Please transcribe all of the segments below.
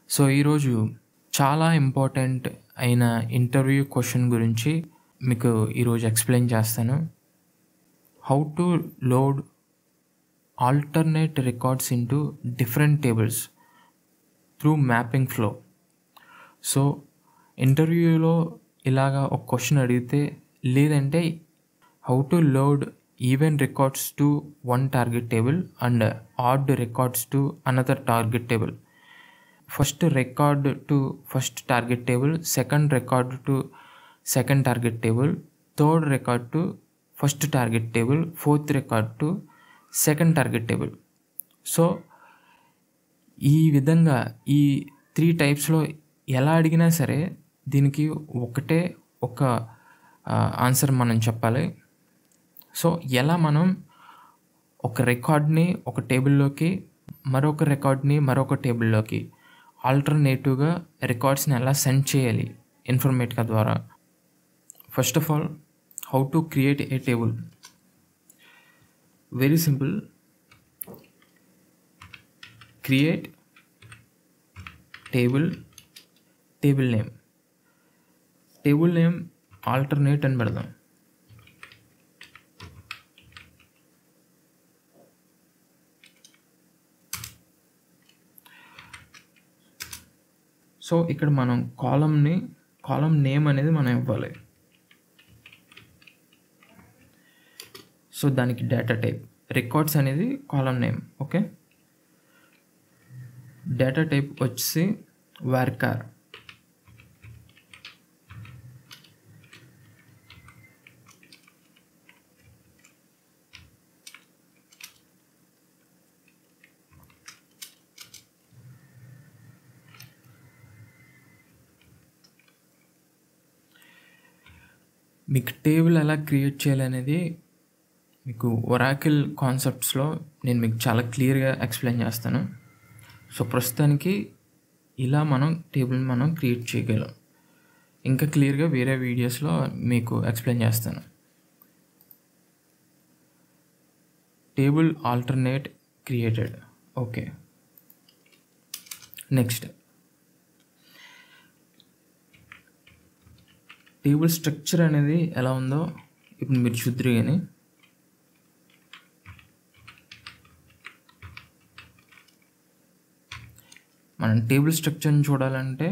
so ఈరోజు చాలా important అయిన ఇంటర్వ్యూ క్వశ్చన్ గురించి మీకు ఈరోజు ఎక్స్ప్లెయిన్ చేస్తాను how to load alternate records into different tables through mapping flow so ఇంటర్వ్యూలో ఇలాగా ఒక క్వశ్చన్ అడిగితే లేదంటే how to load even records to one target table and odd records to another target table first record to first target table second record to second target table third record to first target table fourth record to second target table so ఈ విధంగా ఈ three టైప్స్లో ఎలా అడిగినా సరే దీనికి ఒకటే ఒక answer మనం చెప్పాలి సో ఎలా మనం ఒక రికార్డ్ని ఒక టేబుల్లోకి మరొక రికార్డ్ని మరొక టేబుల్లోకి ఆల్టర్నేటివ్గా రికార్డ్స్ని ఎలా సెండ్ చేయాలి ఇన్ఫర్మేటికా ద్వారా first of all how to create a table very simple create table table name table name alternate అని పెడదాం సో ఇక్కడ మనం కాలంని కాలం నేమ్ అనేది మనం ఇవ్వాలి సో దానికి డేటా టైప్ రికార్డ్స్ అనేది column name okay data type వచ్చి వార్కార్ మీకు టేబుల్ ఎలా క్రియేట్ చేయాలనేది మీకు ఒరాకిల్ కాన్సెప్ట్స్లో నేను మీకు చాలా క్లియర్గా ఎక్స్ప్లెయిన్ చేస్తాను సో ప్రస్తుతానికి ఇలా మనం టేబుల్ మనం క్రియేట్ చేయగలం ఇంకా క్లియర్గా వేరే వీడియోస్లో మీకు ఎక్స్ప్లెయిన్ చేస్తాను table alternate created okay next table structure అనేది ఎలా ఉందో ఇప్పుడు మీరు చూద్దరు కానీ మనం టేబుల్ స్ట్రక్చర్ని చూడాలంటే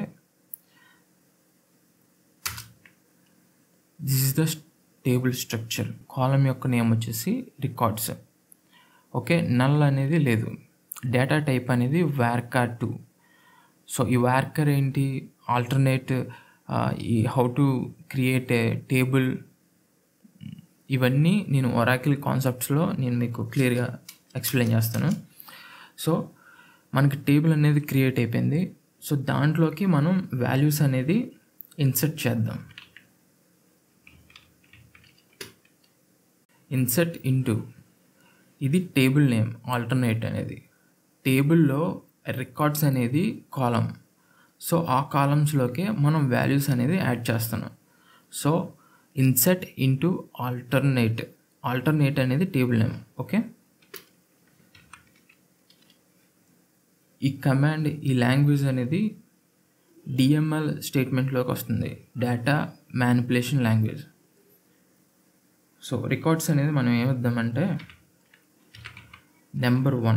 this is the table structure column యొక్క నేమ్ వచ్చేసి రికార్డ్స్ ఓకే నల్ అనేది లేదు డేటా టైప్ అనేది వ్యార్కార్ టూ సో ఈ వ్యార్కర్ ఏంటి ఆల్టర్నేట్ ఈ how to create a table ఇవన్నీ నేను ఒరాకిల్ కాన్సెప్ట్స్లో నేను మీకు క్లియర్గా ఎక్స్ప్లెయిన్ చేస్తాను సో మనకి టేబుల్ అనేది క్రియేట్ అయిపోయింది సో దాంట్లోకి మనం వాల్యూస్ అనేది ఇన్సర్ట్ చేద్దాం ఇన్సర్ట్ ఇంటూ ఇది టేబుల్ నేమ్ ఆల్టర్నేట్ అనేది టేబుల్లో రికార్డ్స్ అనేది కాలం సో ఆ కాలమ్స్లోకి మనం వాల్యూస్ అనేది యాడ్ చేస్తున్నాం so insert into alternate alternate అనేది టేబుల్ నేమ్ ఓకే ఈ కమాండ్ ఈ లాంగ్వేజ్ అనేది డిఎంఎల్ స్టేట్మెంట్లోకి వస్తుంది data manipulation language so records అనేది మనం ఏమిద్దామంటే నెంబర్ వన్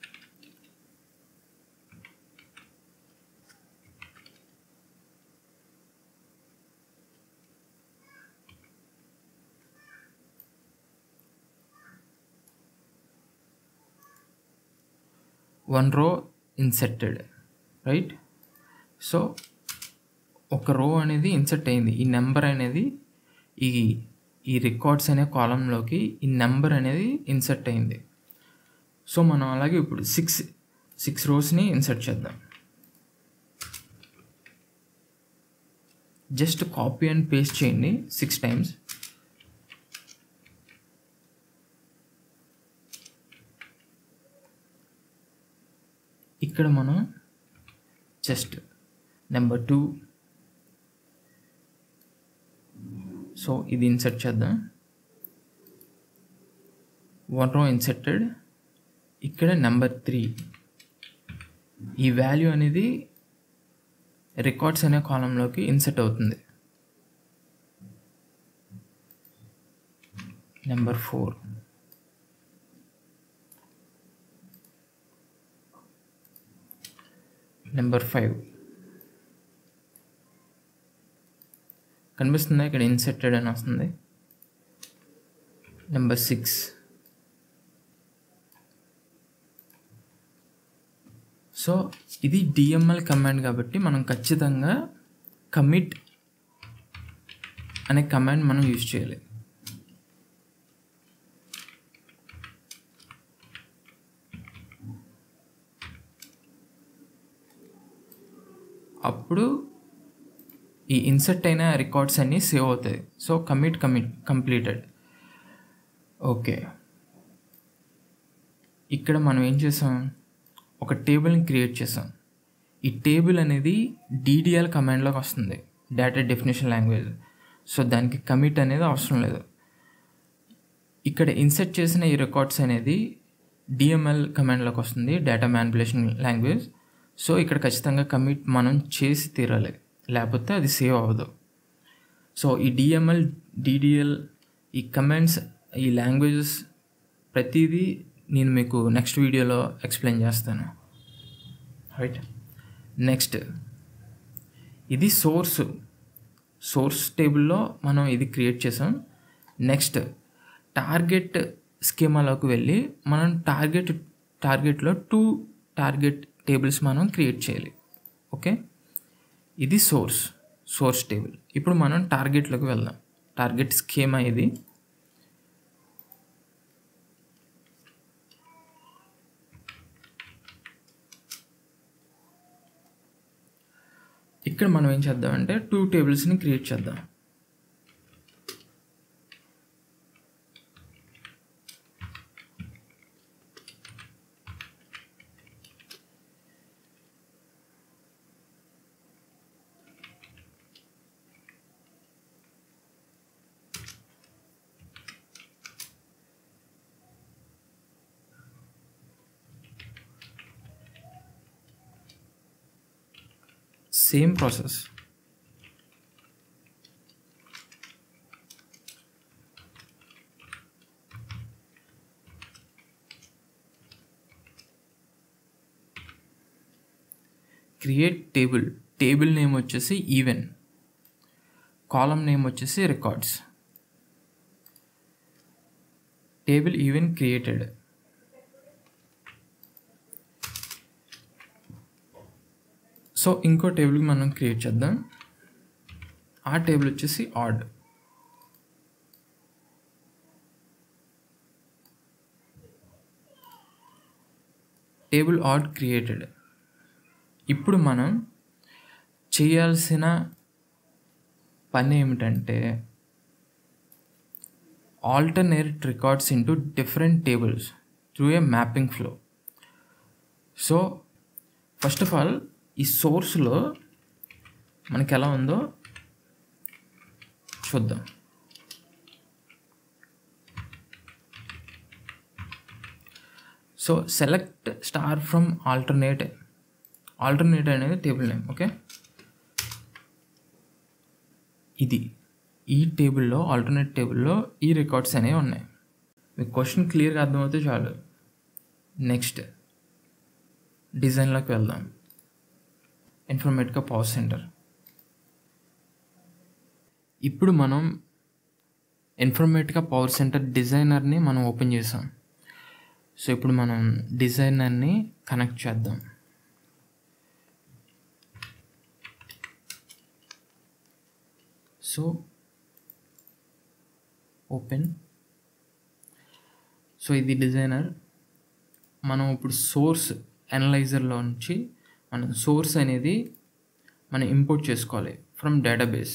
వన్ రో ఇన్సెర్టెడ్ రైట్ సో ఒక రో అనేది ఇన్సెర్ట్ అయింది ఈ నెంబర్ అనేది ఈ ఈ రికార్డ్స్ అనే కాలంలోకి ఈ నెంబర్ అనేది ఇన్సెర్ట్ అయింది సో మనం అలాగే ఇప్పుడు సిక్స్ సిక్స్ రోస్ని ఇన్సర్ట్ చేద్దాం జస్ట్ కాపీ అండ్ పేస్ట్ చేయండి సిక్స్ టైమ్స్ ఇక్కడ మనం జస్ట్ నెంబర్ టూ సో ఇది ఇన్సర్ట్ చేద్దాం వన్ రో ఇన్సర్టెడ్ ఇక్కడ నెంబర్ త్రీ ఈ వాల్యూ అనేది రికార్డ్స్ అనే కాలంలోకి ఇన్సెట్ అవుతుంది నెంబర్ ఫోర్ నెంబర్ ఫైవ్ కనిపిస్తుందా ఇక్కడ ఇన్సెట్టెడ్ అని వస్తుంది నెంబర్ సిక్స్ సో ఇది డిఎంఎల్ కమాండ్ కాబట్టి మనం ఖచ్చితంగా కమిట్ అనే కమాండ్ మనం యూజ్ చేయాలి అప్పుడు ఈ ఇన్సర్ట్ అయిన రికార్డ్స్ అన్నీ సేవ్ అవుతాయి so commit commit completed okay ఇక్కడ మనం ఏం చేసాం ఒక టేబుల్ని క్రియేట్ చేసాం ఈ టేబుల్ అనేది డీడీఎల్ కమాండ్లోకి వస్తుంది డేటా డెఫినేషన్ లాంగ్వేజ్ సో దానికి కమిట్ అనేది అవసరం లేదు ఇక్కడ ఇన్సర్ట్ చేసిన ఈ రికార్డ్స్ అనేది డిఎంఎల్ కమాండ్లోకి వస్తుంది డేటా మ్యానిపులేషన్ లాంగ్వేజ్ సో ఇక్కడ ఖచ్చితంగా కమిట్ మనం చేసి తీరాలి లేకపోతే అది సేవ్ అవ్వదు సో ఈ డిఎంఎల్ డిడిఎల్ ఈ కమాండ్స్ ఈ లాంగ్వేజెస్ ప్రతిదీ నేను మీకు నెక్స్ట్ వీడియోలో ఎక్స్ప్లెయిన్ చేస్తాను రైట్ నెక్స్ట్ ఇది సోర్స్ సోర్స్ టేబుల్లో మనం ఇది క్రియేట్ చేసాం నెక్స్ట్ టార్గెట్ స్కీమాలోకి వెళ్ళి మనం టార్గెట్ టార్గెట్లో టూ టార్గెట్ టేబుల్స్ మనం క్రియేట్ చేయాలి ఓకే ఇది సోర్స్ సోర్స్ టేబుల్ ఇప్పుడు మనం టార్గెట్లోకి వెళ్దాం టార్గెట్ స్కీమా ఇది ఇక్కడ మనం ఏం చేద్దామంటే టూ టేబుల్స్ని క్రియేట్ చేద్దాం same process create table table name వచ్చేసి ఈవెన్ కాలం నేమ్ వచ్చేసి records table even created so ఇంకో టేబుల్కి మనం క్రియేట్ చేద్దాం ఆ టేబుల్ వచ్చేసి ఆడ్ టేబుల్ ఆడ్ క్రియేటెడ్ ఇప్పుడు మనం చేయాల్సిన పని ఏమిటంటే alternate records into different tables through a mapping flow so first of all ఈ సోర్స్లో మనకి ఎలా ఉందో చూద్దాం so select star from alternate alternate అనేది టేబుల్ నేమ్ ఓకే ఇది ఈ టేబుల్లో ఆల్టర్నేట్ టేబుల్లో ఈ రికార్డ్స్ అనేవి ఉన్నాయి మీకు క్వశ్చన్ క్లియర్గా అర్థమవుతే చాలు నెక్స్ట్ డిజైన్లోకి వెళ్దాం ఇన్ఫర్మేటికా పవర్ సెంటర్ ఇప్పుడు మనం ఇన్ఫర్మేటికా పవర్ సెంటర్ డిజైనర్ని మనం ఓపెన్ చేసాం సో ఇప్పుడు మనం డిజైనర్ని కనెక్ట్ చేద్దాం సో ఓపెన్ సో ఇది డిజైనర్ మనం ఇప్పుడు సోర్స్ అనలైజర్లో నుంచి మనం సోర్స్ అనేది మనం ఇంపోర్ట్ చేసుకోవాలి ఫ్రమ్ డేటాబేస్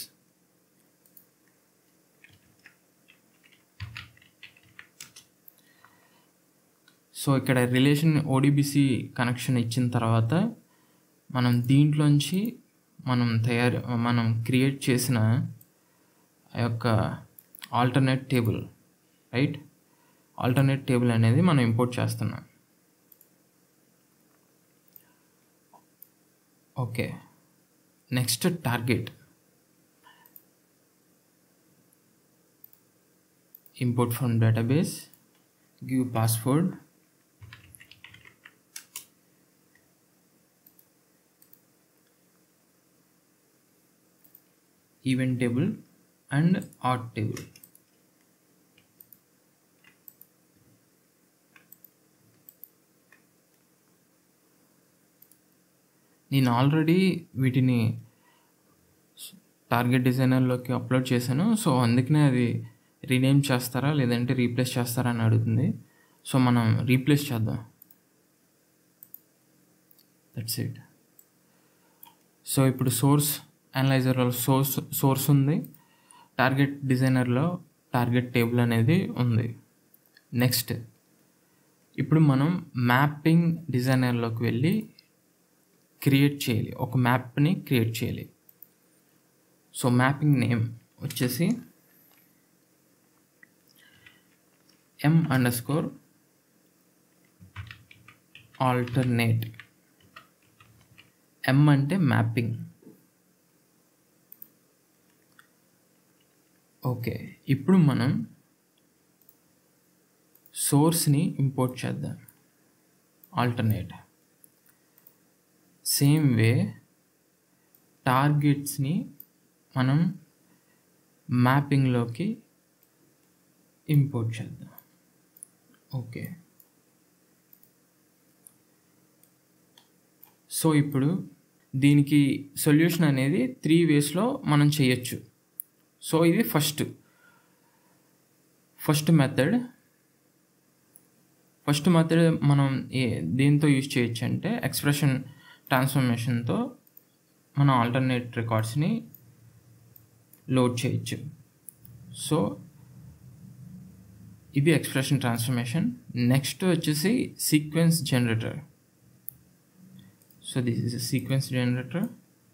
సో ఇక్కడ రిలేషన్ ఓడిబిసి కనెక్షన్ ఇచ్చిన తర్వాత మనం దీంట్లోంచి మనం తయారు మనం క్రియేట్ చేసిన ఆ యొక్క alternate table right alternate table అనేది మనం ఇంపోర్ట్ చేస్తున్నాం okay next target import from database give password event table and odd table నేను ఆల్రెడీ వీటిని టార్గెట్ డిజైనర్లోకి అప్లోడ్ చేశాను సో అందుకనే అది రీనేమ్ చేస్తారా లేదంటే రీప్లేస్ చేస్తారా అని అడుగుతుంది సో మనం రీప్లేస్ చేద్దాం దట్స్ ఇట్ సో ఇప్పుడు సోర్స్ అనలైజర్లో సోర్స్ సోర్స్ ఉంది టార్గెట్ డిజైనర్లో టార్గెట్ టేబుల్ అనేది ఉంది నెక్స్ట్ ఇప్పుడు మనం మ్యాపింగ్ డిజైనర్లోకి వెళ్ళి క్రియేట్ చేయాలి ఒక మ్యాప్ని క్రియేట్ చేయాలి సో మ్యాపింగ్ నేమ్ వచ్చేసి M underscore alternate M అంటే మ్యాపింగ్ ఓకే ఇప్పుడు మనం సోర్స్ని ఇంపోర్ట్ చేద్దాం ఆల్టర్నేట్ సేమ్ వే టార్గెట్స్ని మనం మ్యాపింగ్లోకి ఇంపోర్ట్ చేద్దాం ఓకే సో ఇప్పుడు దీనికి సొల్యూషన్ అనేది త్రీ వేస్లో మనం చేయొచ్చు సో ఇది first first method first method మనం ఏ దేంతో యూజ్ చేయొచ్చు అంటే ఎక్స్ప్రెషన్ ట్రాన్స్ఫర్మేషన్తో మనం ఆల్టర్నేట్ రికార్డ్స్ని లోడ్ చేయొచ్చు సో ఇది ఎక్స్ప్రెషన్ ట్రాన్స్ఫర్మేషన్ నెక్స్ట్ వచ్చేసి sequence generator so this is sequence generator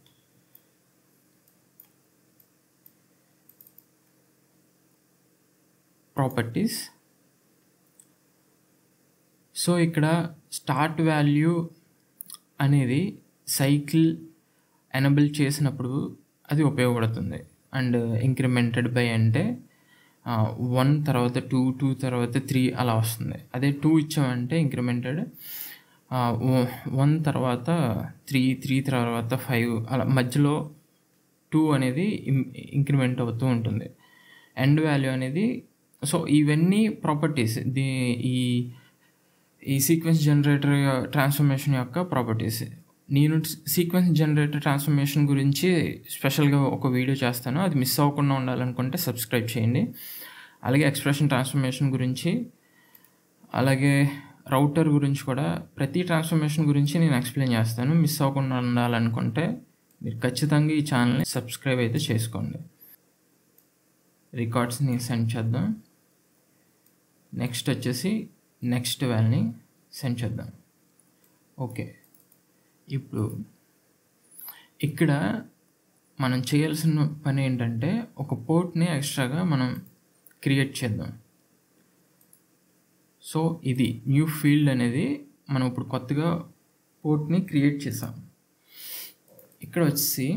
properties so ఇక్కడ స్టార్ట్ వాల్యూ అనేది సైకిల్ ఎనబుల్ చేసినప్పుడు అది ఉపయోగపడుతుంది అండ్ ఇంక్రిమెంటెడ్ బై అంటే వన్ తర్వాత టూ టూ తర్వాత త్రీ అలా వస్తుంది అదే టూ ఇచ్చామంటే ఇంక్రిమెంటెడ్ వన్ తర్వాత త్రీ త్రీ తర్వాత ఫైవ్ అలా మధ్యలో టూ అనేది ఇంక్రిమెంట్ అవుతూ ఉంటుంది ఎండ్ వాల్యూ అనేది సో ఇవన్నీ ప్రాపర్టీస్ దీ ఈ ఈ సీక్వెన్స్ జనరేటర్ ట్రాన్స్ఫర్మేషన్ యొక్క ప్రాపర్టీస్ నేను సీక్వెన్స్ జనరేటర్ ట్రాన్స్ఫర్మేషన్ గురించి స్పెషల్గా ఒక వీడియో చేస్తాను అది మిస్ అవ్వకుండా ఉండాలనుకుంటే సబ్స్క్రైబ్ చేయండి అలాగే ఎక్స్ప్రెషన్ ట్రాన్స్ఫర్మేషన్ గురించి అలాగే రౌటర్ గురించి కూడా ప్రతి ట్రాన్స్ఫర్మేషన్ గురించి నేను ఎక్స్ప్లెయిన్ చేస్తాను మిస్ అవ్వకుండా ఉండాలనుకుంటే మీరు ఖచ్చితంగా ఈ ఛానల్ని సబ్స్క్రైబ్ అయితే చేసుకోండి రికార్డ్స్ని సెండ్ చేద్దాం నెక్స్ట్ వచ్చేసి నెక్స్ట్ వాల్ని సెండ్ చేద్దాం ఓకే ఇప్పుడు ఇక్కడ మనం చేయాల్సిన పని ఏంటంటే ఒక పోర్ట్ని ఎక్స్ట్రాగా మనం క్రియేట్ చేద్దాం సో ఇది న్యూ ఫీల్డ్ అనేది మనం ఇప్పుడు కొత్తగా పోర్ట్ని క్రియేట్ చేసాం ఇక్కడ వచ్చి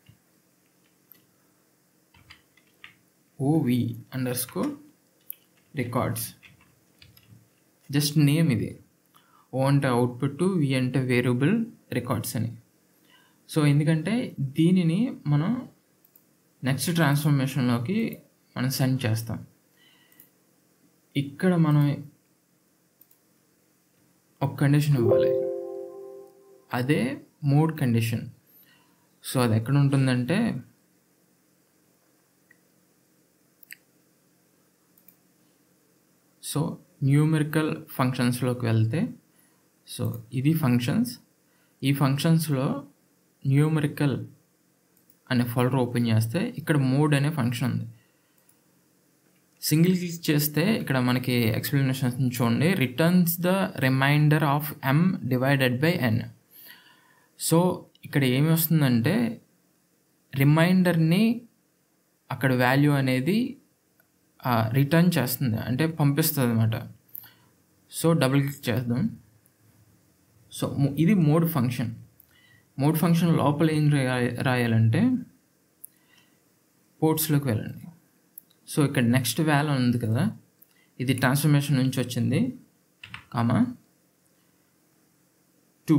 OV underscore records just name ఇది ఓ అంటే అవుట్పుట్ వి అంటే వేరియబుల్ రికార్డ్స్ అని సో ఎందుకంటే దీనిని మనం నెక్స్ట్ ట్రాన్స్ఫర్మేషన్లోకి మనం సెండ్ చేస్తాం ఇక్కడ మనం ఒక కండిషన్ ఇవ్వాలి అదే మోడ్ కండిషన్ సో అది ఎక్కడ ఉంటుందంటే సో న్యూమెరికల్ ఫంక్షన్స్లోకి వెళ్తే సో ఇది ఫంక్షన్స్ ఈ ఫంక్షన్స్లో న్యూమెరికల్ అనే ఫోల్డర్ ఓపెన్ చేస్తే ఇక్కడ మోడ్ అనే ఫంక్షన్ ఉంది సింగిల్ క్లిక్ చేస్తే ఇక్కడ మనకి ఎక్స్ప్లెనేషన్ చూడండి returns the remainder of M divided by N so ఇక్కడ ఏమి వస్తుందంటే రిమైండర్ని అక్కడ వాల్యూ అనేది రిటర్న్ చేస్తుంది అంటే పంపిస్తుంది అనమాట సో డబుల్ క్లిక్ చేద్దాం సో ఇది మోడ్ ఫంక్షన్ మోడ్ ఫంక్షన్ లోపల ఏం రాయ- రాయాలంటే పోర్ట్స్లోకి వెళ్ళండి సో ఇక్కడ నెక్స్ట్ వ్యాల్ ఉంది కదా ఇది ట్రాన్స్ఫర్మేషన్ నుంచి వచ్చింది కామా టూ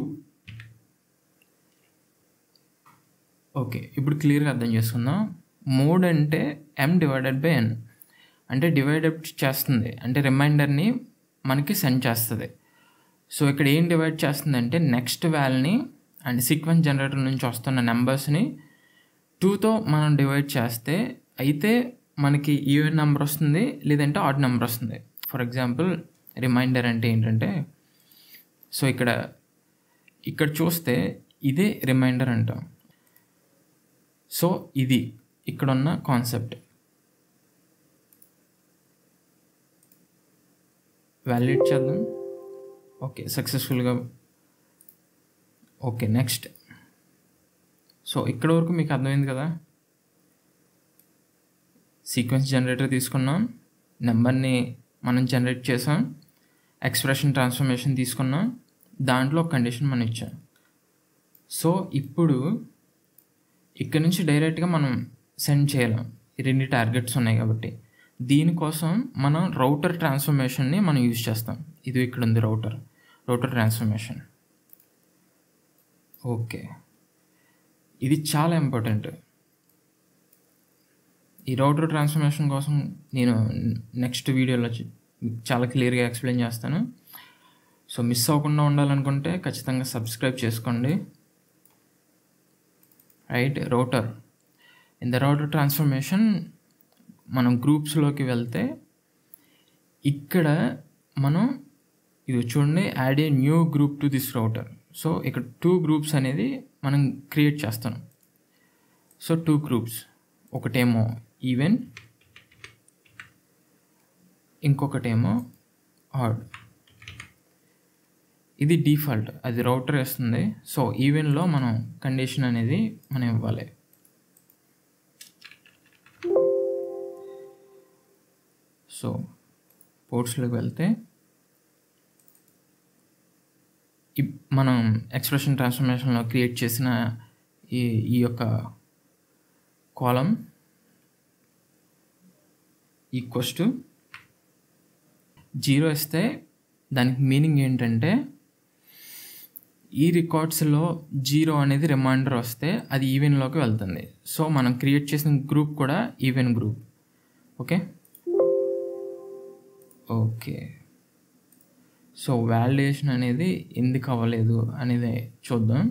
ఓకే ఇప్పుడు క్లియర్గా అర్థం చేసుకుందాం మోడ్ అంటే ఎం డివైడెడ్ బై ఎన్ అంటే డివైడెడ్ చేస్తుంది అంటే రిమైండర్ని మనకి సెండ్ చేస్తుంది సో ఇక్కడ ఏం డివైడ్ చేస్తుంది అంటే నెక్స్ట్ వ్యాల్ని అండ్ సీక్వెన్స్ జనరేటర్ నుంచి వస్తున్న నెంబర్స్ని టూతో మనం డివైడ్ చేస్తే అయితే మనకి ఈవెన్ నెంబర్ వస్తుంది లేదంటే ఆడ్ నెంబర్ వస్తుంది ఫర్ ఎగ్జాంపుల్ రిమైండర్ అంటే ఏంటంటే సో ఇక్కడ ఇక్కడ చూస్తే ఇదే రిమైండర్ అంటాం సో ఇది ఇక్కడ ఉన్న కాన్సెప్ట్ వ్యాలిడేట్ చేద్దాం ఓకే సక్సెస్ఫుల్గా ఓకే నెక్స్ట్ సో ఇక్కడ వరకు మీకు అర్థమైంది కదా సీక్వెన్స్ జనరేటర్ తీసుకున్నాం నెంబర్ని మనం జనరేట్ చేసాం ఎక్స్ప్రెషన్ ట్రాన్స్ఫర్మేషన్ తీసుకున్నాం దాంట్లో ఒక కండిషన్ మనం ఇచ్చాం సో ఇప్పుడు ఇక్కడ నుంచి డైరెక్ట్గా మనం సెండ్ చేయలేం ఈ రెండు టార్గెట్స్ ఉన్నాయి కాబట్టి దీనికోసం మనం రౌటర్ ట్రాన్స్ఫర్మేషన్ని మనం యూజ్ చేస్తాం ఇది ఇక్కడ ఉంది రౌటర్ రౌటర్ ట్రాన్స్ఫర్మేషన్ ఓకే ఇది చాలా ఇంపార్టెంట్ ఈ రౌటర్ ట్రాన్స్ఫర్మేషన్ కోసం నేను నెక్స్ట్ వీడియోలో చ- చాలా క్లియర్గా ఎక్స్ప్లెయిన్ చేస్తాను సో మిస్ అవ్వకుండా ఉండాలనుకుంటే ఖచ్చితంగా సబ్స్క్రైబ్ చేసుకోండి right router in the router transformation మనం గ్రూప్స్లోకి వెళ్తే ఇక్కడ మనం ఇది చూడండి add a new group to this router so ఇక్కడ టూ గ్రూప్స్ అనేది మనం క్రియేట్ చేస్తాం సో టూ గ్రూప్స్ ఒకటేమో ఈవెన్ ఇంకొకటేమో ఆడ్ ఇది డిఫాల్ట్ అది రౌటర్ వేస్తుంది సో ఈవెన్లో మనం కండిషన్ అనేది మనం ఇవ్వాలి సో పోర్ట్స్లోకి వెళ్తే ఇప్- మనం ఎక్స్ప్రెషన్ ట్రాన్స్ఫర్మేషన్లో క్రియేట్ చేసిన ఈ ఈ యొక్క కాలం ఈక్వల్స్ టు జీరో ఇస్తే దానికి మీనింగ్ ఏంటంటే ఈ రికార్డ్స్లో జీరో అనేది రిమైండర్ వస్తే అది ఈవెన్లోకి వెళ్తుంది సో మనం క్రియేట్ చేసిన గ్రూప్ కూడా even group okay okay so validation అనేది ఎందుకు అవ్వలేదు అనేది చూద్దాం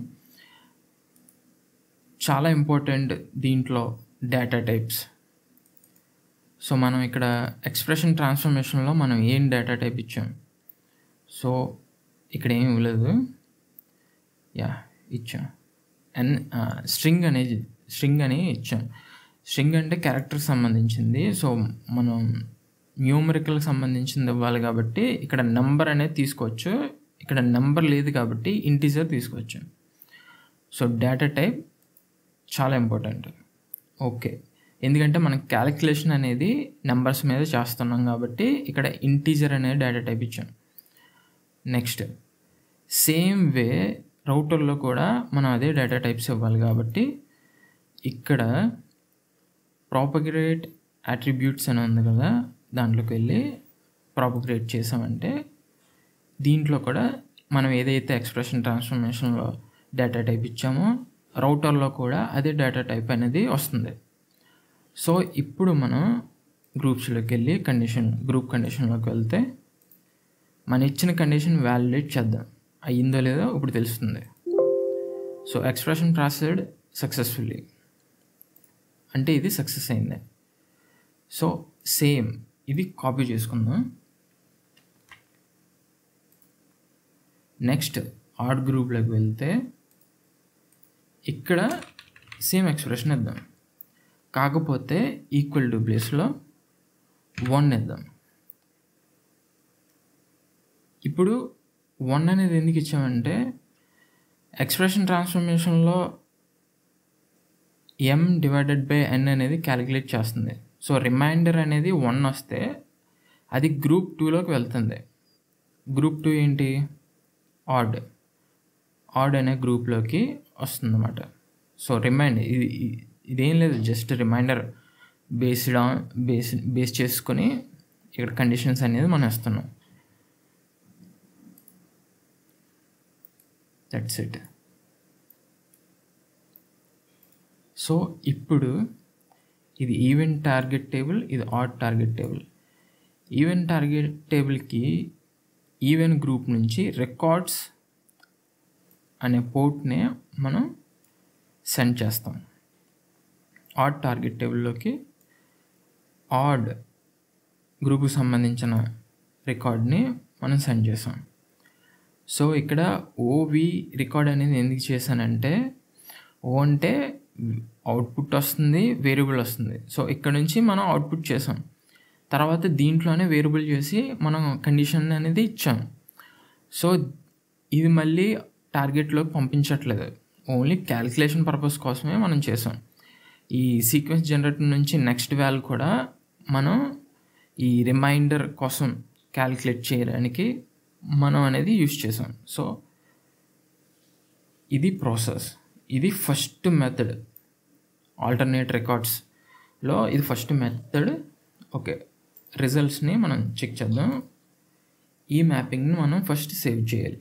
చాలా ఇంపార్టెంట్ దీంట్లో డేటా టైప్స్ సో మనం ఇక్కడ ఎక్స్ప్రెషన్ ట్రాన్స్ఫర్మేషన్లో మనం ఏం డేటా టైప్ ఇచ్చాం సో ఇక్కడ ఏమి ఇవ్వలేదు యా ఇచ్చాం అండ్ స్ట్రింగ్ అనేది స్ట్రింగ్ అని ఇచ్చాం స్ట్రింగ్ అంటే క్యారెక్టర్కి సంబంధించింది సో మనం న్యూమరికల్కి సంబంధించింది ఇవ్వాలి కాబట్టి ఇక్కడ నెంబర్ అనేది తీసుకోవచ్చు ఇక్కడ నెంబర్ లేదు కాబట్టి ఇంటీజర్ తీసుకోవచ్చు సో డేటా టైప్ చాలా ఇంపార్టెంట్ ఓకే ఎందుకంటే మనం క్యాలిక్యులేషన్ అనేది నెంబర్స్ మీద చేస్తున్నాం కాబట్టి ఇక్కడ ఇంటీజర్ అనే డేటా టైప్ ఇచ్చాం నెక్స్ట్ సేమ్ వే రౌటర్లో కూడా మనం అదే డేటా టైప్స్ ఇవ్వాలి కాబట్టి ఇక్కడ ప్రాపగ్రేట్ అట్రిబ్యూట్స్ అని ఉంది కదా దాంట్లోకి వెళ్ళి ప్రాపగ్రేట్ చేసామంటే దీంట్లో కూడా మనం ఏదైతే ఎక్స్ప్రెషన్ ట్రాన్స్ఫర్మేషన్లో డేటా టైప్ ఇచ్చామో రౌటర్లో కూడా అదే డేటా టైప్ అనేది వస్తుంది సో ఇప్పుడు మనం గ్రూప్స్లోకి వెళ్ళి కండిషన్ గ్రూప్ కండిషన్లోకి వెళ్తే మన ఇచ్చిన కండిషన్ వ్యాలిడేట్ చేద్దాం అయ్యిందో లేదో ఇప్పుడు తెలుస్తుంది సో ఎక్స్ప్రెషన్ ప్రాసెడ్ సక్సెస్ఫుల్లీ అంటే ఇది సక్సెస్ అయింది సో సేమ్ ఇది కాపీ చేసుకుందాం నెక్స్ట్ ఆర్ట్ గ్రూప్లోకి వెళ్తే ఇక్కడ సేమ్ ఎక్స్ప్రెషన్ ఇద్దాం కాకపోతే ఈక్వల్ టు ప్లేస్లో వన్ ఇద్దాం ఇప్పుడు వన్ అనేది ఎందుకు ఇచ్చామంటే ఎక్స్ప్రెషన్ ట్రాన్స్ఫర్మేషన్లో ఎం డివైడెడ్ బై ఎన్ అనేది క్యాలిక్యులేట్ చేస్తుంది సో రిమైండర్ అనేది వన్ వస్తే అది గ్రూప్ టూలోకి వెళ్తుంది గ్రూప్ టూ ఏంటి ఆడ్ ఆడ్ అనే గ్రూప్లోకి వస్తుందన్నమాట సో రిమైండ్ ఇది ఇది- ఇదేం లేదు just remainder based on base base చేసుకొని ఇక్కడ కండిషన్స్ అనేది మనం ఇస్తున్నాం దట్స్ ఇట్ సో ఇప్పుడు ఇది ఈవెంట్ టార్గెట్ టేబుల్ ఇది odd target table event target టేబుల్కి ఈవెంట్ గ్రూప్ నుంచి రికార్డ్స్ అనే పోర్ట్ని మనం సెండ్ చేస్తాం ఆడ్ టార్గెట్ టేబుల్లోకి ఆడ్ గ్రూప్కి సంబంధించిన రికార్డ్ని మనం సెండ్ చేసాం సో ఇక్కడ ఓవి రికార్డ్ అనేది ఎందుకు చేశానంటే ఓ అంటే అవుట్పుట్ వస్తుంది వేరియబుల్ వస్తుంది సో ఇక్కడ నుంచి మనం అవుట్పుట్ చేసాం తర్వాత దీంట్లోనే వేరియబుల్ చేసి మనం కండిషన్ అనేది ఇచ్చాం సో ఇది మళ్ళీ టార్గెట్లోకి పంపించట్లేదు ఓన్లీ క్యాలిక్యులేషన్ పర్పస్ కోసమే మనం చేసాం ఈ సీక్వెన్స్ జనరేటర్ నుంచి నెక్స్ట్ వాల్యూ కూడా మనం ఈ రిమైండర్ కోసం క్యాలిక్యులేట్ చేయడానికి మనం అనేది యూస్ చేసాం సో ఇది ప్రాసెస్ ఇది ఫస్ట్ మెథడ్ ఆల్టర్నేట్ రికార్డ్స్లో ఇది ఫస్ట్ మెథడ్ ఓకే రిజల్ట్స్ని మనం చెక్ చేద్దాం ఈ మ్యాపింగ్ని మనం ఫస్ట్ సేవ్ చేయాలి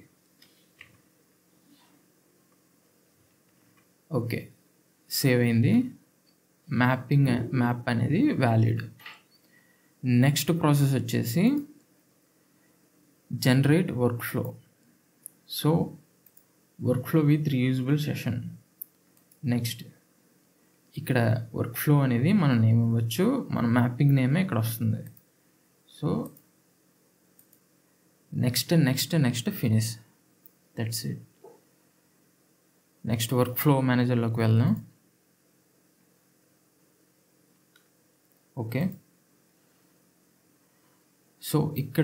ఓకే సేవ్ అయింది మ్యాపింగ్ మ్యాప్ అనేది వ్యాలిడ్ నెక్స్ట్ ప్రాసెస్ వచ్చేసి generate workflow so workflow with reusable session next ఇక్కడ వర్క్ ఫ్లో అనేది మన నేమ్ ఇవ్వచ్చు మన మ్యాపింగ్ నేమే ఇక్కడ వస్తుంది so next next next finish that's it next workflow మేనేజర్లోకి వెళ్దాం ఓకే సో ఇక్కడ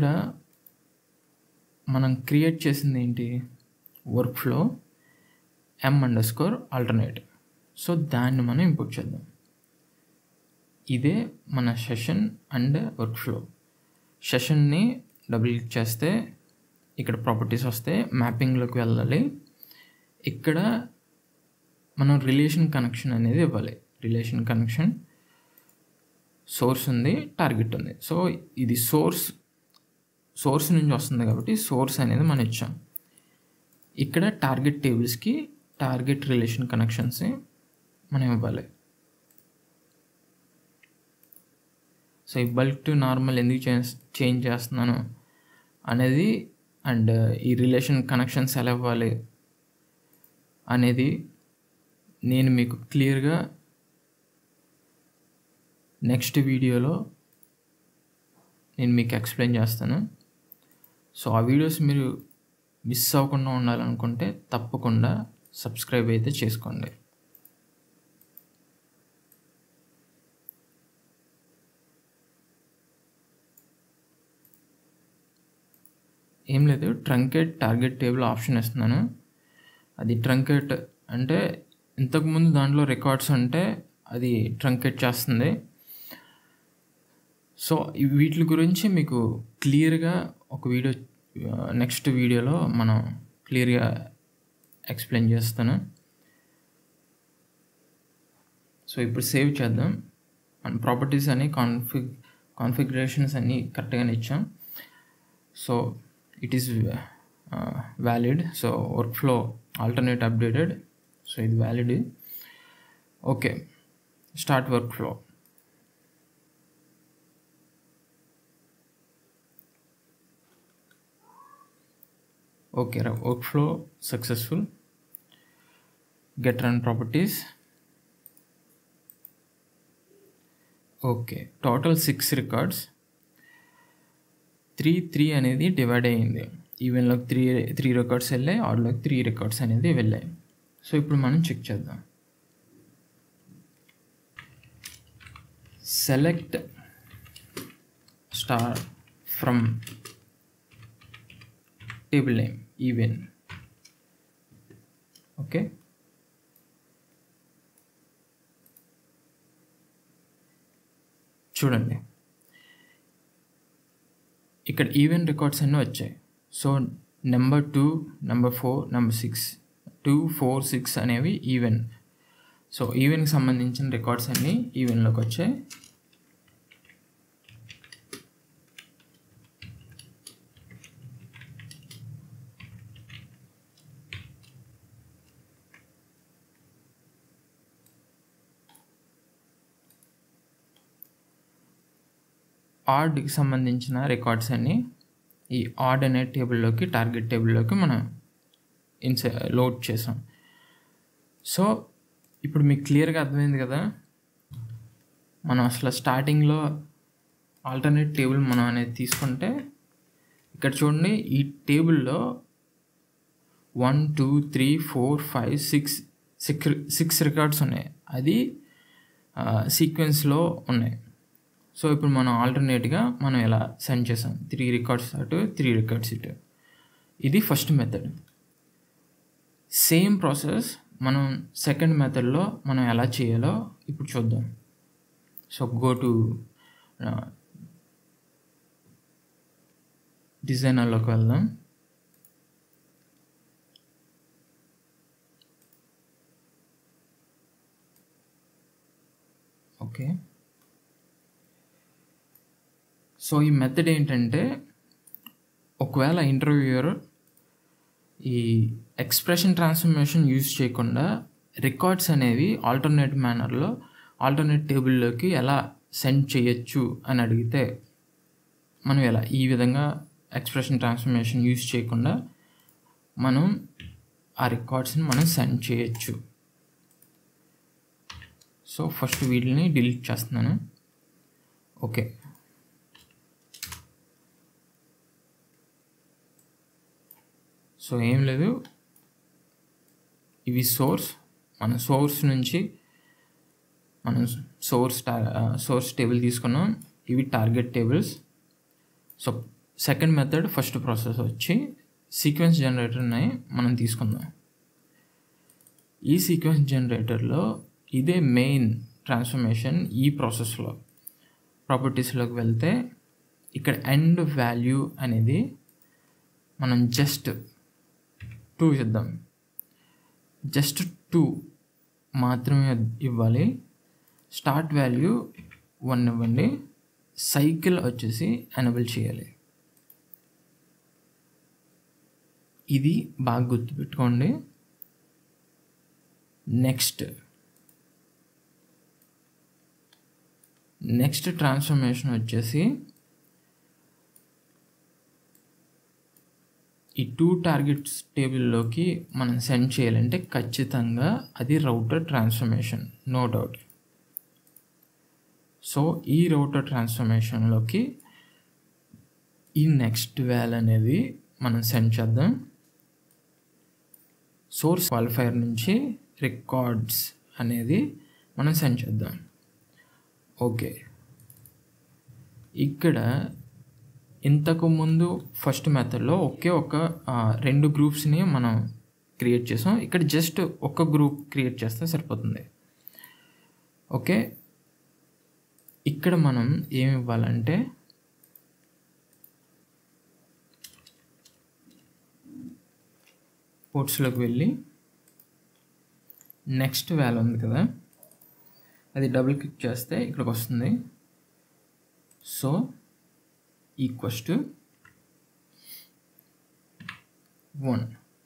మనం క్రియేట్ చేసింది ఏంటి workflow M underscore alternate so దాన్ని మనం ఇంపోర్ట్ చేద్దాం ఇదే మన సెషన్ అండ్ వర్క్ ఫ్లో సెషన్ని డబుల్ క్లిక్ చేస్తే ఇక్కడ ప్రాపర్టీస్ వస్తే మ్యాపింగ్లోకి వెళ్ళాలి ఇక్కడ మనం రిలేషన్ కనెక్షన్ అనేది ఇవ్వాలి రిలేషన్ కనెక్షన్ సోర్స్ ఉంది టార్గెట్ ఉంది సో ఇది సోర్స్ సోర్స్ నుంచి వస్తుంది కాబట్టి సోర్స్ అనేది మనం ఇచ్చాం ఇక్కడ టార్గెట్ టేబుల్స్కి టార్గెట్ రిలేషన్ కనెక్షన్స్ మనం ఇవ్వాలి సో ఈ బల్క్ టు నార్మల్ ఎందుకు చేంజ్ చేస్తున్నాను అనేది అండ్ ఈ రిలేషన్ కనెక్షన్స్ ఎలా ఇవ్వాలి అనేది నేను మీకు క్లియర్గా నెక్స్ట్ వీడియోలో నేను మీకు ఎక్స్ప్లెయిన్ చేస్తాను సో ఆ వీడియోస్ మీరు మిస్ అవ్వకుండా ఉండాలనుకుంటే తప్పకుండా సబ్స్క్రైబ్ అయితే చేసుకోండి ఏం లేదు ట్రంకెట్ టార్గెట్ టేబుల్ ఆప్షన్ ఇస్తున్నాను అది ట్రంకెట్ అంటే ఇంతకుముందు దాంట్లో రికార్డ్స్ అంటే అది ట్రంకెట్ చేస్తుంది సో ఈ వీటి గురించి మీకు క్లియర్గా ఒక వీడియో నెక్స్ట్ వీడియోలో మనం క్లియర్గా ఎక్స్ప్లెయిన్ చేస్తాను సో ఇప్పుడు సేవ్ చేద్దాం మన ప్రాపర్టీస్ అన్ని కాన్ఫిగ్ కాన్ఫిగరేషన్స్ అన్నీ కరెక్ట్గానే ఇచ్చాం so it is valid so workflow alternate updated so ఇది valid okay start workflow okay workflow successful get run properties okay total six records three three అనేది divide అయ్యింది ఈవెన్లోకి three three records వెళ్ళాయి ఆర్లోకి three records అనేది వెళ్ళాయి so ఇప్పుడు మనం check చేద్దాం select star from table name even okay చూడండి ఇక్కడ ఈవెన్ రికార్డ్స్ అన్నీ వచ్చాయి so number two number four number six two four six అనేవి ఈవెన్ సో ఈవెన్కి సంబంధించిన రికార్డ్స్ అన్నీ ఈవెన్లోకి వచ్చాయి ఆడ్కి సంబంధించిన రికార్డ్స్ అన్నీ ఈ ఆడ్ అనే టేబుల్లోకి టార్గెట్ టేబుల్లోకి మనం ఇన్సే లోడ్ చేసాం సో ఇప్పుడు మీకు క్లియర్గా అర్థమైంది కదా మనం అసలు స్టార్టింగ్లో ఆల్టర్నేట్ టేబుల్ మనం అనేది తీసుకుంటే ఇక్కడ చూడండి ఈ టేబుల్లో one two three four five six six six records ఉన్నాయి అది సీక్వెన్స్లో ఉన్నాయి సో ఇప్పుడు మనం ఆల్టర్నేట్గా మనం ఇలా సెండ్ చేసాం త్రీ రికార్డ్స్ అటు త్రీ రికార్డ్స్ ఇటు ఇది ఫస్ట్ మెథడ్ సేమ్ ప్రాసెస్ మనం సెకండ్ మెథడ్లో మనం ఎలా చేయాలో ఇప్పుడు చూద్దాం సో గో టు డిజైనర్లోకి వెళ్దాం ఓకే సో ఈ మెథడ్ ఏంటంటే ఒకవేళ ఇంటర్వ్యూయర్ ఈ ఎక్స్ప్రెషన్ ట్రాన్స్ఫర్మేషన్ యూజ్ చేయకుండా రికార్డ్స్ అనేవి ఆల్టర్నేట్ మేనర్లో ఆల్టర్నేట్ టేబుల్లోకి ఎలా సెండ్ చేయొచ్చు అని అడిగితే మనం ఎలా ఈ విధంగా ఎక్స్ప్రెషన్ ట్రాన్స్ఫర్మేషన్ యూజ్ చేయకుండా మనం ఆ రికార్డ్స్ని మనం సెండ్ చేయొచ్చు సో ఫస్ట్ వీటిని డిలీట్ చేస్తున్నాను ఓకే సో ఏం లేదు ఇవి సోర్స్ మన సోర్స్ నుంచి మనం సోర్స్ సోర్స్ టేబుల్ తీసుకున్నాం ఇవి target tables so second method first process వచ్చి సీక్వెన్స్ జనరేటర్ని మనం తీసుకుందాం ఈ సీక్వెన్స్ జనరేటర్లో ఇదే మెయిన్ ట్రాన్స్ఫర్మేషన్ ఈ ప్రాసెస్లో ప్రాపర్టీస్లోకి వెళ్తే ఇక్కడ ఎండ్ వాల్యూ అనేది మనం జస్ట్ టూ ఇద్దాం జస్ట్ టూ మాత్రమే ఇవ్వాలి స్టార్ట్ వాల్యూ వన్ ఇవ్వండి సైకిల్ వచ్చేసి ఎనబుల్ చేయాలి ఇది బాగా గుర్తుపెట్టుకోండి నెక్స్ట్ నెక్స్ట్ ట్రాన్స్ఫర్మేషన్ వచ్చేసి ఈ టూ టార్గెట్స్ టేబుల్లోకి మనం సెండ్ చేయాలంటే ఖచ్చితంగా అది router transformation no doubt so ఈ రౌటర్ ట్రాన్స్ఫర్మేషన్లోకి ఈ నెక్స్ట్ వ్యాల్ అనేది మనం సెండ్ చేద్దాం సోర్స్ క్వాలిఫైర్ నుంచి రికార్డ్స్ అనేది మనం సెండ్ చేద్దాం ఓకే ఇక్కడ ఇంతకు ముందు ఫస్ట్ మెథడ్లో ఒకే ఒక రెండు గ్రూప్స్ని మనం క్రియేట్ చేసాం ఇక్కడ జస్ట్ ఒక గ్రూప్ క్రియేట్ చేస్తే సరిపోతుంది ఓకే ఇక్కడ మనం ఏమి ఇవ్వాలంటే పోర్ట్స్లోకి వెళ్ళి నెక్స్ట్ వ్యాల్ ఉంది కదా అది డబుల్ క్లిక్ చేస్తే ఇక్కడికి వస్తుంది so equals to one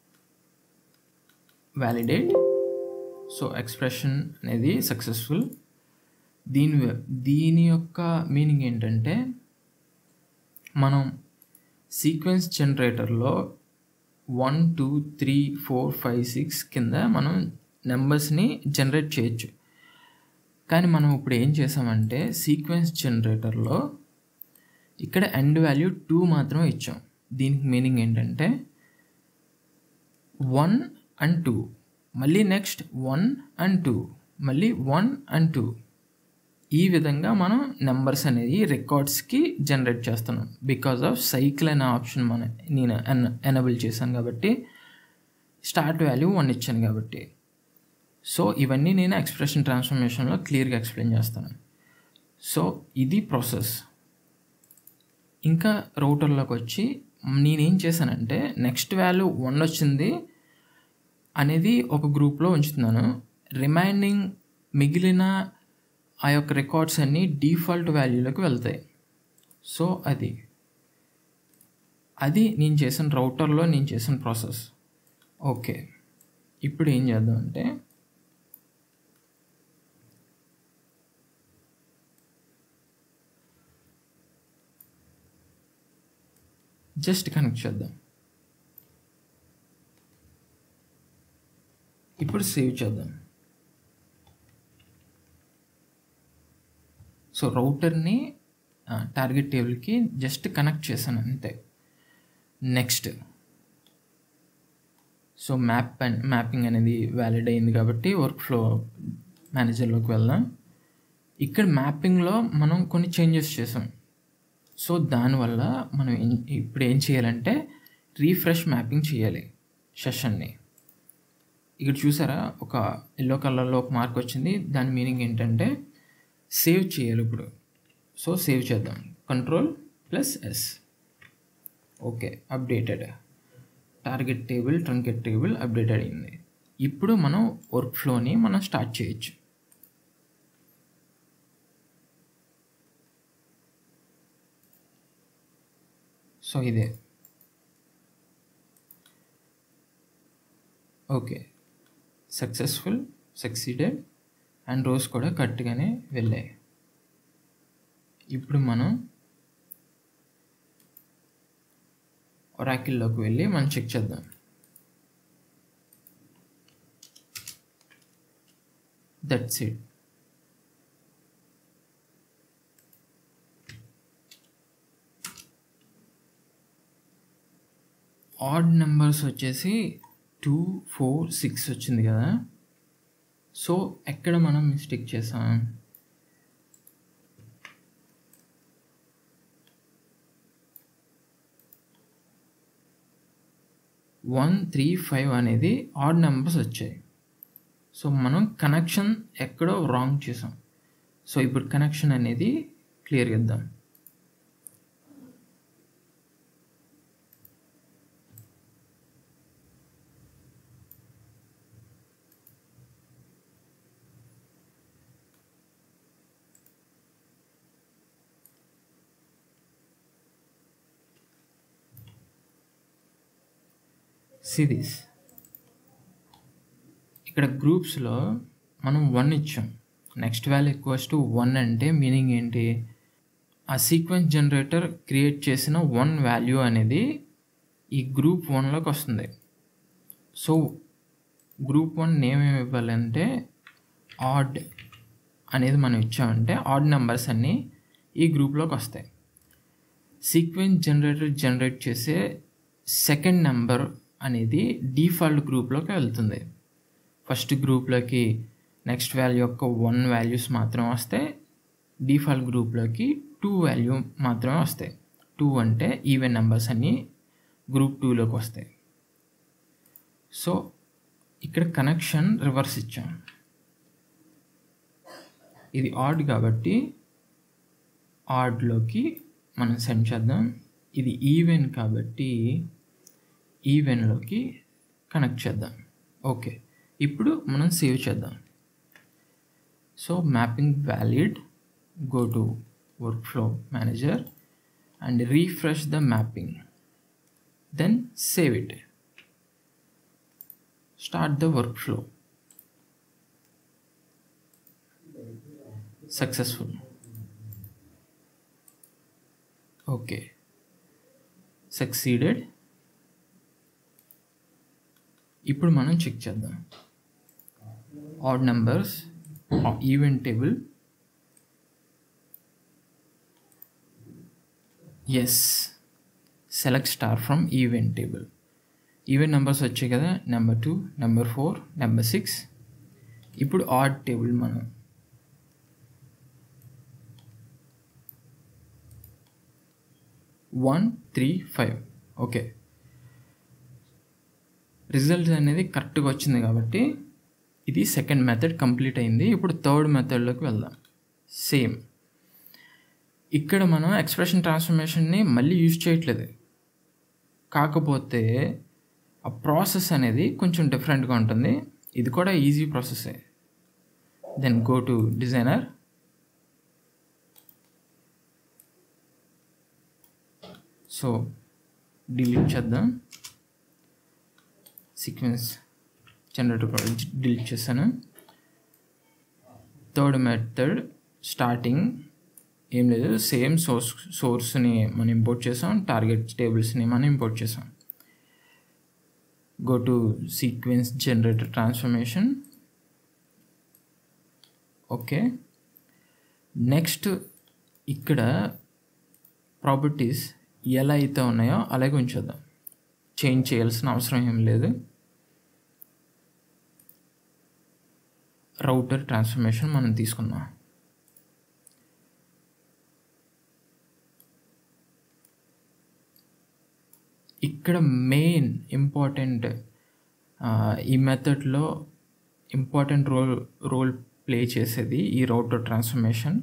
validate so expression అనేది సక్సెస్ఫుల్ దీని దీని యొక్క మీనింగ్ ఏంటంటే మనం సీక్వెన్స్ జనరేటర్లో one two three four five six కింద మనం నెంబర్స్ని జనరేట్ చేయొచ్చు కానీ మనం ఇప్పుడు ఏం చేసామంటే సీక్వెన్స్ జనరేటర్లో ఇక్కడ ఎండ్ వాల్యూ టూ మాత్రమే ఇచ్చాం దీనికి మీనింగ్ ఏంటంటే వన్ అండ్ టూ మళ్ళీ నెక్స్ట్ వన్ అండ్ టూ మళ్ళీ వన్ అండ్ టూ ఈ విధంగా మనం నెంబర్స్ అనేది రికార్డ్స్కి జనరేట్ చేస్తున్నాం బికాజ్ ఆఫ్ సైకిల్ అనే ఆప్షన్ మన నేను ఎన్ ఎనబుల్ చేశాను కాబట్టి స్టార్ట్ వాల్యూ వన్ ఇచ్చాను కాబట్టి సో ఇవన్నీ నేను ఎక్స్ప్రెషన్ ట్రాన్స్ఫర్మేషన్లో క్లియర్గా ఎక్స్ప్లెయిన్ చేస్తాను సో ఇది ప్రాసెస్ ఇంకా రౌటర్లోకి వచ్చి నేనేం చేశానంటే నెక్స్ట్ వాల్యూ వన్ వచ్చింది అనేది ఒక గ్రూప్లో ఉంచుతున్నాను రిమైనింగ్ మిగిలిన ఆ యొక్క రికార్డ్స్ అన్నీ డిఫాల్ట్ వాల్యూలోకి వెళ్తాయి సో అది అది నేను చేసిన రౌటర్లో నేను చేసిన ప్రాసెస్ ఓకే ఇప్పుడు ఏం చేద్దాం అంటే జస్ట్ కనెక్ట్ చేద్దాం ఇప్పుడు సేవ్ చేద్దాం సో రౌటర్ని టార్గెట్ టేబుల్కి జస్ట్ కనెక్ట్ చేశాను అంతే నెక్స్ట్ సో మ్యాప్ మ్యాపింగ్ అనేది వ్యాలిడ్ అయింది కాబట్టి వర్క్ ఫ్లో మేనేజర్లోకి వెళ్దాం ఇక్కడ మ్యాపింగ్లో మనం కొన్ని చేంజెస్ చేసాం సో దానివల్ల మనం ఏం ఇప్పుడు ఏం చేయాలంటే రీఫ్రెష్ మ్యాపింగ్ చేయాలి సెషన్ని ఇక్కడ చూసారా ఒక ఎల్లో కలర్లో ఒక మార్క్ వచ్చింది దాని మీనింగ్ ఏంటంటే సేవ్ చేయాలి ఇప్పుడు సో సేవ్ చేద్దాం control plus S okay updated target table truncate table updated అయింది ఇప్పుడు మనం వర్క్ ఫ్లోని మనం స్టార్ట్ చేయొచ్చు సో ఇదే okay successful succeeded and rows కూడా కరెక్ట్గానే వెళ్ళాయి ఇప్పుడు మనం ఒరాకిల్లోకి వెళ్ళి మనం చెక్ చేద్దాం దట్స్ ఇట్ ఆడ్ నెంబర్స్ వచ్చేసి టూ ఫోర్ సిక్స్ వచ్చింది కదా సో ఎక్కడ మనం మిస్టేక్ చేసాం వన్ త్రీ ఫైవ్ అనేది ఆడ్ నెంబర్స్ వచ్చాయి సో మనం కనెక్షన్ ఎక్కడో రాంగ్ చేసాం సో ఇప్పుడు కనెక్షన్ అనేది క్లియర్ చేద్దాం సిరీస్ ఇక్కడ గ్రూప్స్లో మనం వన్ ఇచ్చాం next value equals to one అంటే మీనింగ్ ఏంటి ఆ సీక్వెన్స్ జనరేటర్ క్రియేట్ చేసిన వన్ వాల్యూ అనేది ఈ గ్రూప్ వన్లోకి వస్తుంది సో గ్రూప్ వన్ నేమ్ ఏమి ఇవ్వాలంటే ఆడ్ అనేది మనం ఇచ్చామంటే ఆడ్ నెంబర్స్ అన్నీ ఈ గ్రూప్లోకి వస్తాయి సీక్వెన్స్ జనరేటర్ జనరేట్ చేసే సెకండ్ నెంబర్ అనేది డిఫాల్ట్ గ్రూప్లోకి వెళ్తుంది ఫస్ట్ గ్రూప్లోకి నెక్స్ట్ వాల్యూ యొక్క వన్ వాల్యూస్ మాత్రం వస్తాయి డిఫాల్ట్ గ్రూప్లోకి టూ వాల్యూ మాత్రమే వస్తాయి టూ అంటే ఈవెన్ నెంబర్స్ అన్నీ గ్రూప్ టూలోకి వస్తాయి సో ఇక్కడ కనెక్షన్ రివర్స్ ఇచ్చాం ఇది ఆడ్ కాబట్టి ఆడ్లోకి మనం సెండ్ చేద్దాం ఇది ఈవెన్ కాబట్టి ఈవెన్లోకి కనెక్ట్ చేద్దాం ఓకే ఇప్పుడు మనం సేవ్ చేద్దాం so mapping valid go to workflow manager and refresh the mapping then save it start the workflow successful okay succeeded ఇప్పుడు మనం చెక్ చేద్దాం odd numbers event table yes select star from event table event numbers వచ్చాయి కదా number two number four number six ఇప్పుడు odd table మనం one three five okay result అనేది కరెక్ట్గా వచ్చింది కాబట్టి ఇది సెకండ్ మెథడ్ కంప్లీట్ అయింది ఇప్పుడు థర్డ్ మెథడ్లోకి వెళ్దాం సేమ్ ఇక్కడ మనం ఎక్స్ప్రెషన్ ట్రాన్స్ఫర్మేషన్ని మళ్ళీ యూజ్ చేయట్లేదు కాకపోతే ఆ ప్రాసెస్ అనేది కొంచెం డిఫరెంట్గా ఉంటుంది ఇది కూడా ఈజీ ప్రాసెసే then go to designer so delete చేద్దాం సీక్వెన్స్ జనరేటర్ డిలీట్ చేశాను థర్డ్ మెథడ్ స్టార్టింగ్ ఏం లేదు సేమ్ సోర్స్ సోర్స్ని మనం ఇంపోర్ట్ చేసాం టార్గెట్ టేబుల్స్ని మనం ఇంపోర్ట్ చేసాం go to sequence generator transformation okay next ఇక్కడ ప్రాపర్టీస్ ఎలా అయితే ఉన్నాయో అలాగే ఉంచేద్దాం చేంజ్ చేయాల్సిన అవసరం ఏం లేదు రౌటర్ ట్రాన్స్ఫర్మేషన్ మనం తీసుకుందాం ఇక్కడ మెయిన్ ఇంపార్టెంట్ ఈ మెథడ్లో ఇంపార్టెంట్ రోల్ రోల్ ప్లే చేసేది ఈ router transformation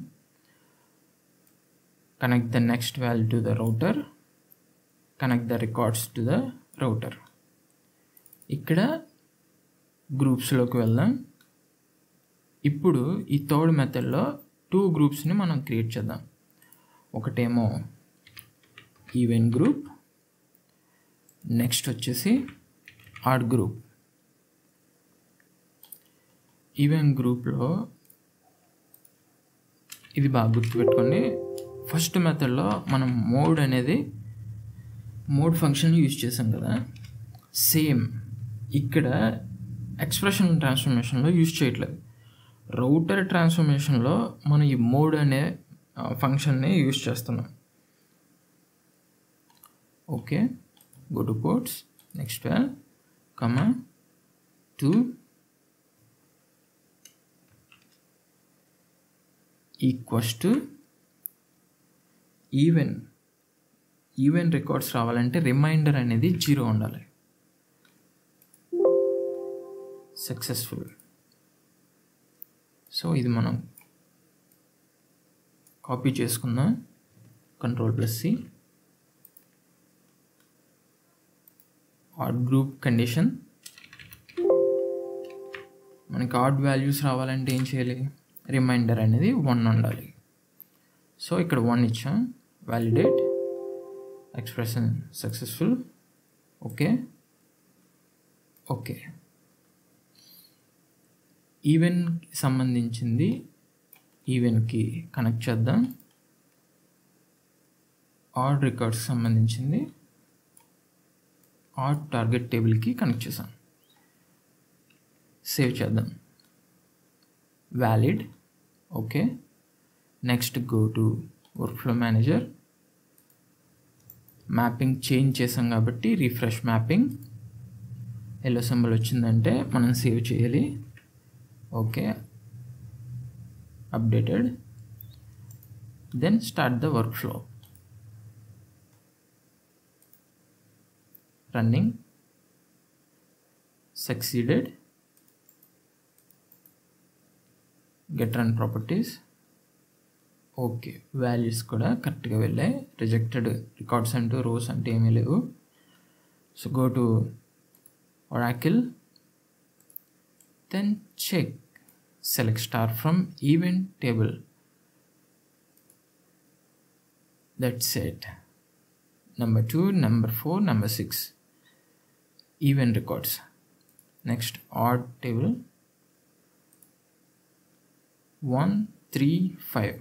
connect the next value to the router connect the records to the router ఇక్కడ గ్రూప్స్లోకి వెళ్దాం ఇప్పుడు ఈ థర్డ్ మెథడ్లో టూ గ్రూప్స్ని మనం క్రియేట్ చేద్దాం ఒకటేమో ఈవెంట్ గ్రూప్ నెక్స్ట్ వచ్చేసి ఆర్ట్ గ్రూప్ ఈవెంట్ గ్రూప్లో ఇది బాగా గుర్తుపెట్టుకోండి ఫస్ట్ మెథడ్లో మనం మోడ్ అనేది మోడ్ ఫంక్షన్ యూజ్ చేసాం కదా సేమ్ ఇక్కడ ఎక్స్ప్రెషన్ ట్రాన్స్ఫర్మేషన్లో యూజ్ చేయట్లేదు రౌటర్ ట్రాన్స్ఫర్మేషన్లో మనం ఈ మోడ్ అనే ఫంక్షన్ని యూజ్ చేస్తున్నాం okay go to ports next well comma 2 equals to even even records రావాలంటే రిమైండర్ అనేది జీరో ఉండాలి సక్సెస్ఫుల్ సో ఇది మనం కాపీ చేసుకుందాం control plus C odd group condition మనకి ఆడ్ వాల్యూస్ రావాలంటే ఏం చేయాలి రిమైండర్ అనేది వన్ ఉండాలి సో ఇక్కడ వన్ ఇచ్చాం validate expression successful okay okay even సంబంధించింది ఈవెన్కి కనెక్ట్ చేద్దాం ఆడ్ రికార్డ్స్ సంబంధించింది ఆడ్ టార్గెట్ టేబుల్కి కనెక్ట్ చేసాం సేవ్ చేద్దాం valid okay next go to workflow manager mapping change చేసాం కాబట్టి రిఫ్రెష్ మ్యాపింగ్ ఎల్లో సింబల్ వచ్చిందంటే మనం సేవ్ చేయాలి okay updated then start the workflow running succeeded get run properties okay values కూడా కరెక్ట్గా వెళ్ళాయి రిజెక్టెడ్ రికార్డ్స్ అంటూ రోస్ అంటే ఏమీ లేవు so go to Oracle then check select star from event table that's it number two number four number six event records next odd table one three five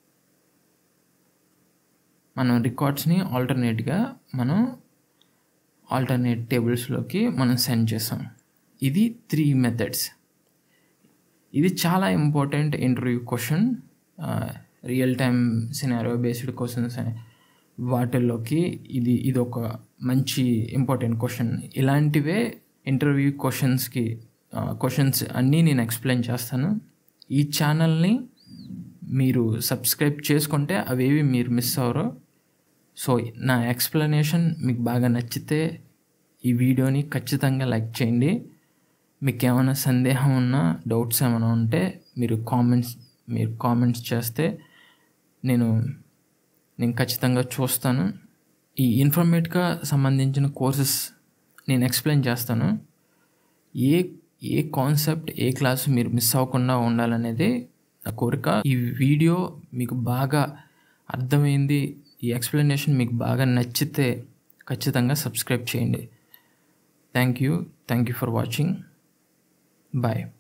మనం రికార్డ్స్ని ఆల్టర్నేట్గా మనం ఆల్టర్నేట్ టేబుల్స్లోకి మనం send చేసాం ఇది త్రీ మెథడ్స్ ఇది చాలా important interview question real time scenario based questions వాటిల్లోకి ఇది ఇది ఒక మంచి ఇంపార్టెంట్ క్వశ్చన్ ఇలాంటివే ఇంటర్వ్యూ క్వశ్చన్స్కి క్వశ్చన్స్ అన్నీ నేను ఎక్స్ప్లెయిన్ చేస్తాను ఈ ఛానల్ని మీరు సబ్స్క్రైబ్ చేసుకుంటే అవేవి మీరు మిస్ అవ్వరు సో నా ఎక్స్ప్లెనేషన్ మీకు బాగా నచ్చితే ఈ వీడియోని ఖచ్చితంగా లైక్ చేయండి మీకు ఏమైనా సందేహం ఉన్నా డౌట్స్ ఏమైనా ఉంటే మీరు కామెంట్స్ మీరు కామెంట్స్ చేస్తే నేను నేను ఖచ్చితంగా చూస్తాను ఈ ఇన్ఫర్మేట్గా సంబంధించిన కోర్సెస్ నేను ఎక్స్ప్లెయిన్ చేస్తాను ఏ ఏ కాన్సెప్ట్ ఏ క్లాస్ మీరు మిస్ అవ్వకుండా ఉండాలనేది నా కోరిక ఈ వీడియో మీకు బాగా అర్థమైంది ఈ ఎక్స్ప్లెనేషన్ మీకు బాగా నచ్చితే ఖచ్చితంగా సబ్స్క్రైబ్ చేయండి thank you thank you for watching bye